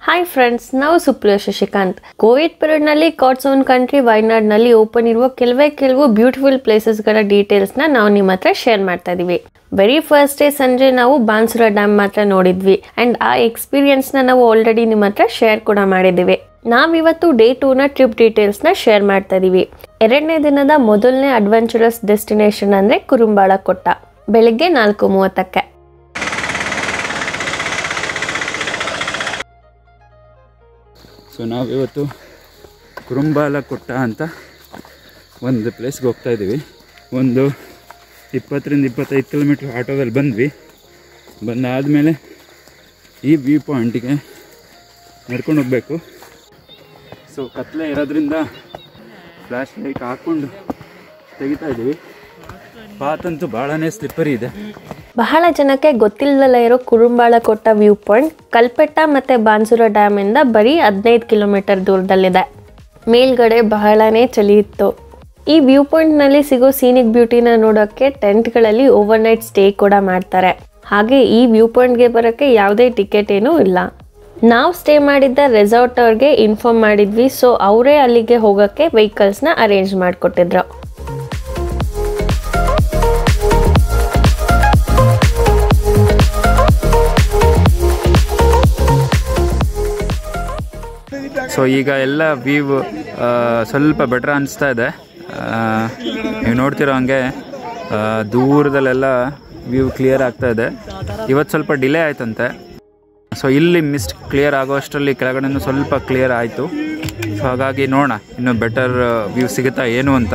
Hi friends ನಾವು Supriya Shashikanth COVID period ನಲ್ಲಿ god's own country Wayanad ನಲ್ಲಿ ಓಪನ್ ಇರುವ ಕೆಲವೇ ಕೆಲವು ಬ್ಯೂಟಿಫುಲ್ ಪ್ಲೇಸಸ್ ಗಳ ಡೀಟೇಲ್ಸ್ ನ ನಾವು ನಿಮ್ಮ ಹತ್ರ ಶೇರ್ ಮಾಡ್ತಾ ಇದೀವಿ ವೆರಿ ಫಸ್ಟ್ ಡೇ ಸಂಜೆ ನಾವು ಬಾನ್ಸುರ ಡ್ಯಾಮ್ ಮಾತ್ರ ನೋಡಿದ್ವಿ ಅಂಡ್ ಆ ಎಕ್ಸ್ಪೀರಿಯನ್ಸ್ ನ ನಾವು ಆಲ್ರೆಡಿ ನಿಮ್ಮ ಹತ್ರ ಶೇರ್ ಕೂಡ ಮಾಡಿದ್ದೀವಿ ನಾವಿವತ್ತು ಡೇ ಟೂ ನ ಟ್ರಿಪ್ ಡೀಟೇಲ್ಸ್ ನ ಶೇರ್ ಮಾಡ್ತಾ ಇದೀವಿ ಎರಡನೇ ದಿನದ ಮೊದಲನೇ ಅಡ್ವೆಂಚರಸ್ ಡೆಸ್ಟಿನೇಷನ್ ಅಂದ್ರೆ ಕುರುಂಬಾಳ ಕೊಟ್ಟ ಬೆಳಿಗ್ಗೆ ನಾಲ್ಕು ಮೂವತ್ತಕ್ಕೆ ಸೊ ನಾವಿವತ್ತು ಕುರುಂಬಾಲ ಕೊಟ್ಟ ಅಂತ ಒಂದು ಪ್ಲೇಸ್ಗೆ ಹೋಗ್ತಾ ಇದ್ದೀವಿ ಒಂದು ಇಪ್ಪತ್ತರಿಂದ ಇಪ್ಪತ್ತೈದು ಕಿಲೋಮೀಟ್ರ್ ಆಟೋದಲ್ಲಿ ಬಂದ್ವಿ ಬಂದಾದಮೇಲೆ ಈ ವ್ಯೂ ಪಾಯಿಂಟಿಗೆ ನಡ್ಕೊಂಡು ಹೋಗಬೇಕು ಸೊ ಕತ್ಲೆ ಇರೋದ್ರಿಂದ ಫ್ಲ್ಯಾಶ್ ಲೈಟ್ ಹಾಕ್ಕೊಂಡು ತೆಗಿತಾ ಇದ್ದೀವಿ ಪಾತಂತೂ ಭಾಳನೇ ಸ್ಲಿಪ್ಪರಿ ಇದೆ ಬಹಳ ಜನಕ್ಕೆ ಗೊತ್ತಿಲ್ಲದಲ್ಲ ಇರೋ ಕುರುಂಬಾಳ ಕೊಟ್ಟ ವ್ಯೂ ಪಾಯಿಂಟ್ ಕಲ್ಪೆಟ್ಟ ಮತ್ತೆ ಬಾನ್ಸುರ ಡ್ಯಾಮ್ ಇಂದ ಬರೀ ಹದಿನೈದು ಕಿಲೋಮೀಟರ್ ದೂರದಲ್ಲಿದೆ ಮೇಲ್ಗಡೆ ಬಹಳನೇ ಚಳಿ ಇತ್ತು ಈ ವ್ಯೂ ಪಾಯಿಂಟ್ ನಲ್ಲಿ ಸಿಗೋ ಸೀನಿಕ್ ಬ್ಯೂಟಿನ ನೋಡೋಕೆ ಟೆಂಟ್ಗಳಲ್ಲಿ ಓವರ್ ನೈಟ್ ಸ್ಟೇ ಕೂಡ ಮಾಡ್ತಾರೆ ಹಾಗೆ ಈ ವ್ಯೂ ಪಾಯಿಂಟ್ಗೆ ಬರೋಕ್ಕೆ ಯಾವುದೇ ಟಿಕೆಟ್ ಏನೂ ಇಲ್ಲ ನಾವು ಸ್ಟೇ ಮಾಡಿದ್ದ ರೆಸಾರ್ಟ್ ಅವ್ರಿಗೆ ಇನ್ಫಾರ್ಮ್ ಮಾಡಿದ್ವಿ ಸೊ ಅವರೇ ಅಲ್ಲಿಗೆ ಹೋಗೋಕ್ಕೆ ವೆಹಿಕಲ್ಸ್ನ ಅರೇಂಜ್ ಮಾಡಿಕೊಟ್ಟಿದ್ರು ಸೊ ಈಗ ಎಲ್ಲ ವ್ಯೂ ಸ್ವಲ್ಪ ಬೆಟ್ರ್ ಅನಿಸ್ತಾ ಇದೆ ನೀವು ನೋಡ್ತಿರೋ ಹಂಗೆ ಆ, ದೂರದಲ್ಲೆಲ್ಲ ವ್ಯೂ ಕ್ಲಿಯರ್ ಆಗ್ತಾ ಇದೆ ಇವತ್ತು ಸ್ವಲ್ಪ ಡಿಲೇ ಆಯ್ತಂತೆ ಸೊ ಇಲ್ಲಿ ಮಿಸ್ಟ್ ಕ್ಲಿಯರ್ ಆಗೋ ಅಷ್ಟರಲ್ಲಿ ಕೆಳಗಡೆನೂ ಸ್ವಲ್ಪ ಕ್ಲಿಯರ್ ಆಯಿತು ಸೊ ಹಾಗಾಗಿ ನೋಡೋಣ ಇನ್ನು ಬೆಟರ್ ವ್ಯೂ ಸಿಗುತ್ತಾ ಏನು ಅಂತ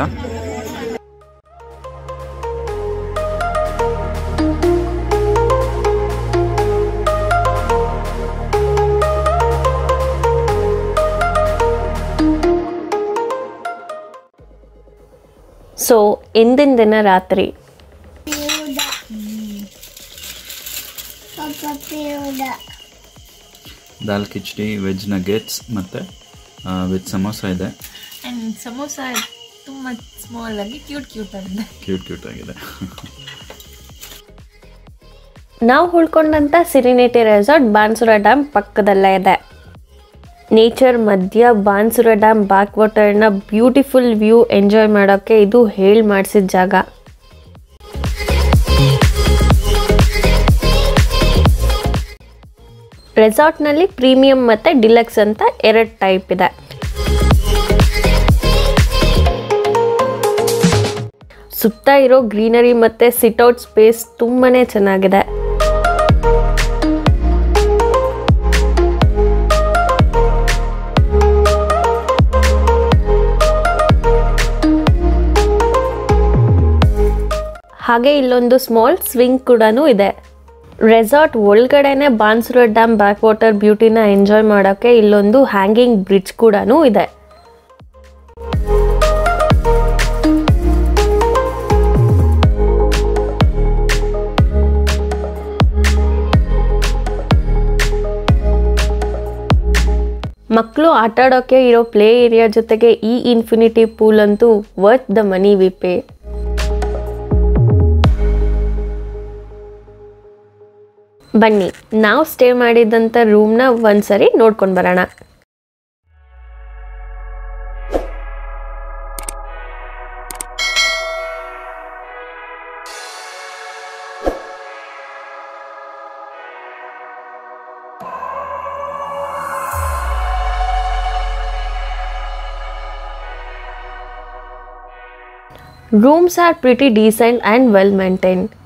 ಸೊ ಇಂದಿನ ದಿನ ರಾತ್ರಿ ದಾಲ್ ಕಿಚಡಿ ವೆಜ್ ನಗೆಟ್ಸ್ ಮತ್ತು ವೆಜ್ ಸಮೋಸ ಇದೆ ಆ್ಯಂಡ್ ಸಮೋಸ ತುಂಬ ಸ್ಮಾಲ್ ಆಗಿ ಕ್ಯೂಟ್ ಕ್ಯೂಟ್ ಆಗಿದೆ ಕ್ಯೂಟ್ ಕ್ಯೂಟ್ ಆಗಿದೆ ನಾವು ಉಳ್ಕೊಂಡಂತ ಸಿರಿನಿಟಿ ರೆಸಾರ್ಟ್ ಬಾನ್ಸುರ ಡ್ಯಾಮ್ ಪಕ್ಕದಲ್ಲೇ ಇದೆ ನೇಚರ್ ಮಧ್ಯ ಬಾನ್ಸುರ ಡ್ಯಾಮ್ ಬ್ಯಾಕ್ ವಾಟರ್ನ ಬ್ಯೂಟಿಫುಲ್ ವ್ಯೂ ಎಂಜಾಯ್ ಮಾಡೋಕ್ಕೆ ಇದು ಹೇಳಿ ಮಾಡಿಸಿದ ಜಾಗ ರೆಸಾರ್ಟ್ನಲ್ಲಿ ಪ್ರೀಮಿಯಂ ಮತ್ತು ಡಿಲಕ್ಸ್ ಅಂತ ಎರಡು ಟೈಪ್ ಇದೆ ಸುತ್ತ ಇರೋ ಗ್ರೀನರಿ ಮತ್ತು ಸಿಟ್ಔಟ್ ಸ್ಪೇಸ್ ತುಂಬಾನೇ ಚೆನ್ನಾಗಿದೆ ಹಾಗೆ ಇಲ್ಲೊಂದು ಸ್ಮಾಲ್ ಸ್ವಿಂಗ್ ಕೂಡ ಇದೆ ರೆಸಾರ್ಟ್ ಒಳಗಡೆನೆ ಬಾನ್ಸುರ ಡ್ಯಾಮ್ ಬ್ಯಾಕ್ ವಾಟರ್ ಬ್ಯೂಟಿನ ಎಂಜಾಯ್ ಮಾಡೋಕ್ಕೆ ಇಲ್ಲೊಂದು ಹ್ಯಾಂಗಿಂಗ್ ಬ್ರಿಡ್ಜ್ ಕೂಡ ಇದೆ ಮಕ್ಕಳು ಆಟ ಆಡೋಕ್ಕೆ ಇರೋ ಪ್ಲೇ ಏರಿಯಾ ಜೊತೆಗೆ ಈ ಇನ್ಫಿನಿಟಿ ಪೂಲ್ ಅಂತೂ worth the money we pay ಬನ್ನಿ ನಾವು ಸ್ಟೇ ಮಾಡಿದಂಥ ರೂಮ್ನ ಒಂದ್ಸರಿ ನೋಡ್ಕೊಂಡು ಬರೋಣ Rooms are pretty decent and well maintained.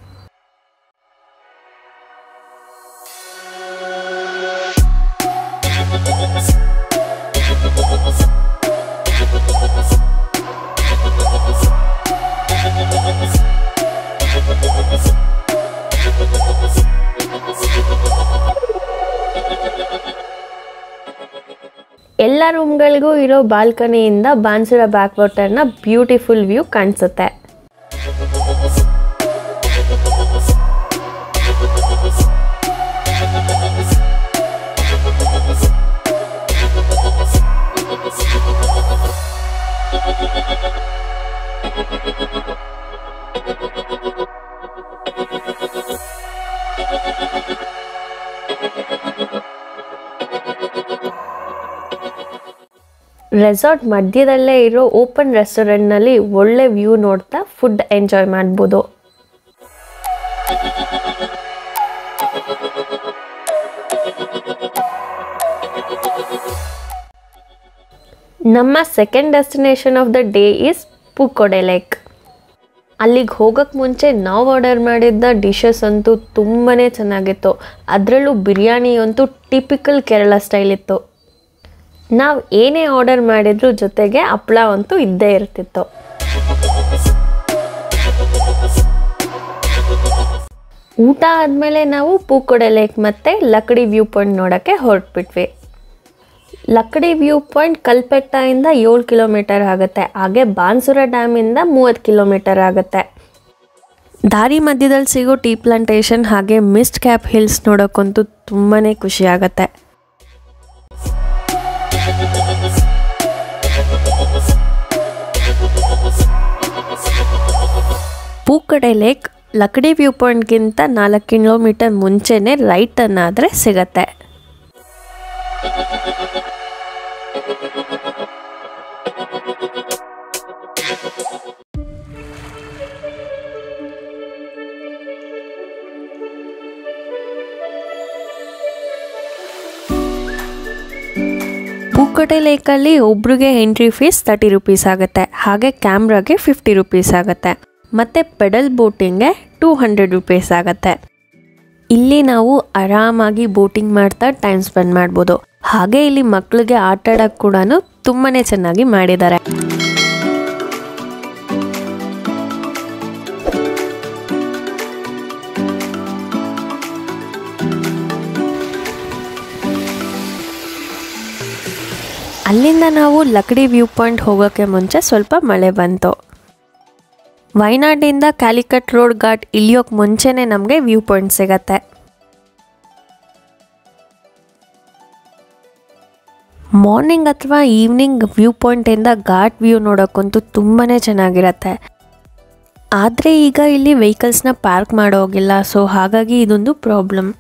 ಎಲ್ಲ ರೂಮ್ಗಳಿಗೂ ಇರೋ ಬಾಲ್ಕನಿಯಿಂದ ಬಾನ್ಸುರ ಬ್ಯಾಕ್ ವಾಟರ್ನ ಬ್ಯೂಟಿಫುಲ್ ವ್ಯೂ ಕಾಣಿಸುತ್ತೆ ರೆಸಾರ್ಟ್ ಮಧ್ಯದಲ್ಲೇ ಇರೋ ಓಪನ್ ರೆಸ್ಟೋರೆಂಟ್ನಲ್ಲಿ ಒಳ್ಳೆ ವ್ಯೂ ನೋಡ್ತಾ ಫುಡ್ ಎಂಜಾಯ್ ಮಾಡ್ಬೋದು ನಮ್ಮ second destination of the day is Pookode lake ಅಲ್ಲಿಗೆ ಹೋಗೋಕ್ಕೆ ಮುಂಚೆ ನಾವು ಆರ್ಡರ್ ಮಾಡಿದ್ದ ಡಿಶಸ್ ಅಂತೂ ತುಂಬಾ ಚೆನ್ನಾಗಿತ್ತು ಅದರಲ್ಲೂ ಬಿರಿಯಾನಿ ಅಂತೂ ಟಿಪಿಕಲ್ ಕೇರಳ ಸ್ಟೈಲ್ ಇತ್ತು ನಾವು ಏನೇ ಆರ್ಡರ್ ಮಾಡಿದ್ರು ಜೊತೆಗೆ ಹಪ್ಳ ಅಂತೂ ಇದ್ದೇ ಇರ್ತಿತ್ತು ಊಟ ಆದಮೇಲೆ ನಾವು ಪೂಕೋಡೆ ಲೇಕ್ ಮತ್ತು ಲಕಡಿ ವ್ಯೂ ಪಾಯಿಂಟ್ ನೋಡೋಕ್ಕೆ ಹೊರಟ್ಬಿಟ್ವಿ ಲಕಡಿ ವ್ಯೂ ಪಾಯಿಂಟ್ ಕಲ್ಪೆಟ್ಟದಿಂದ ಏಳು ಕಿಲೋಮೀಟರ್ ಆಗುತ್ತೆ ಹಾಗೆ ಬಾನ್ಸುರ ಡ್ಯಾಮಿಂದ ಮೂವತ್ತು ಕಿಲೋಮೀಟರ್ ಆಗುತ್ತೆ ದಾರಿ ಮಧ್ಯದಲ್ಲಿ ಸಿಗೋ ಟೀ ಪ್ಲಾಂಟೇಶನ್ ಹಾಗೆ ಮಿಸ್ಟ್ ಕ್ಯಾಪ್ ಹಿಲ್ಸ್ ನೋಡೋಕ್ಕಂತೂ ತುಂಬಾ ಖುಷಿ ಆಗುತ್ತೆ ಪೂಕಡೆ ಲೇಕ್ ಲಕಡಿ ವ್ಯೂ ಪಾಯಿಂಟ್ಗಿಂತ ನಾಲ್ಕು ಕಿಲೋಮೀಟರ್ ಮುಂಚೆನೇ ರೈಟ್ ಅನ್ನಾದರೆ ಸಿಗತ್ತೆ ಪೂಕಟೆ ಲೇಕಲ್ಲಿ ಒಬ್ರಿಗೆ ಎಂಟ್ರಿ ಫೀಸ್ ತರ್ಟಿ ರುಪೀಸ್ ಆಗುತ್ತೆ ಹಾಗೆ ಕ್ಯಾಮ್ರಾಗೆ ಫಿಫ್ಟಿ ರುಪೀಸ್ ಆಗುತ್ತೆ ಮತ್ತು ಪೆಡಲ್ ಬೋಟಿಂಗ್ಗೆ ಟೂ ಹಂಡ್ರೆಡ್ ರುಪೀಸ್ ಆಗುತ್ತೆ ಇಲ್ಲಿ ನಾವು ಆರಾಮಾಗಿ ಬೋಟಿಂಗ್ ಮಾಡ್ತಾ ಟೈಮ್ ಸ್ಪೆಂಡ್ ಮಾಡ್ಬೋದು ಹಾಗೆ ಇಲ್ಲಿ ಮಕ್ಕಳಿಗೆ ಆಟ ಆಡೋಕ್ಕೆ ಕೂಡ ತುಂಬಾ ಚೆನ್ನಾಗಿ ಮಾಡಿದ್ದಾರೆ ಅಲ್ಲಿಂದ ನಾವು ಲಕಡಿ ವ್ಯೂ ಪಾಯಿಂಟ್ ಹೋಗೋಕ್ಕೆ ಮುಂಚೆ ಸ್ವಲ್ಪ ಮಳೆ ಬಂತು ವಯನಾಡಿಂದ ಕ್ಯಾಲಿಕಟ್ ರೋಡ್ ಘಾಟ್ ಇಳಿಯೋಕೆ ಮುಂಚೆನೇ ನಮಗೆ ವ್ಯೂ ಪಾಯಿಂಟ್ ಸಿಗತ್ತೆ ಮಾರ್ನಿಂಗ್ ಅಥವಾ ಈವ್ನಿಂಗ್ ವ್ಯೂ ಪಾಯಿಂಟಿಂದ ಘಾಟ್ ವ್ಯೂ ನೋಡೋಕ್ಕಂತೂ ತುಂಬಾ ಚೆನ್ನಾಗಿರತ್ತೆ ಆದರೆ ಈಗ ಇಲ್ಲಿ ವೆಹಿಕಲ್ಸ್ನ ಪಾರ್ಕ್ ಮಾಡೋಗಿಲ್ಲ ಸೊ ಹಾಗಾಗಿ ಇದೊಂದು problem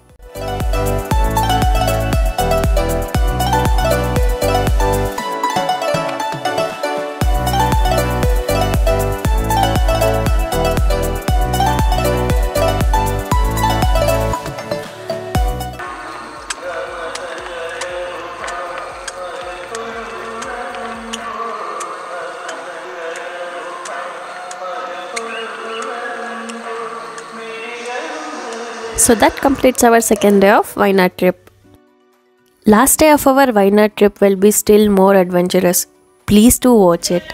So that completes our second day of Wayanad trip. Last day of our Wayanad trip will be still more adventurous. Please do watch it.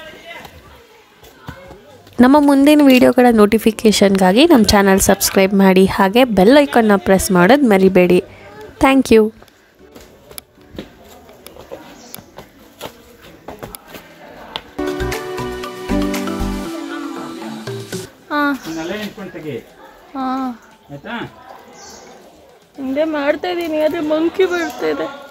ನಮ್ಮ ಮುಂದಿನ ವೀಡಿಯೋಗಳ ನೋಟಿಫಿಕೇಷನ್ಗಾಗಿ ನಮ್ಮ ಚಾನಲ್ ಸಬ್ಸ್ಕ್ರೈಬ್ ಮಾಡಿ ಹಾಗೆ ಬೆಲ್ ಐಕನ್ನ ಪ್ರೆಸ್ ಮಾಡೋದು ಮರಿಬೇಡಿ thank you ಹಾಂ ಅಲ್ಲೇ ನಿಂತ್ಕೊಂಡು ತೆಗಿ ಹಾಂ ಆಯ್ತಾ ಹಿಂಗೆ ಮಾಡ್ತಾ ಇದ್ದೀನಿ ಆದರೆ ಮಂಕಿ ಬರ್ತಾ ಇದೆ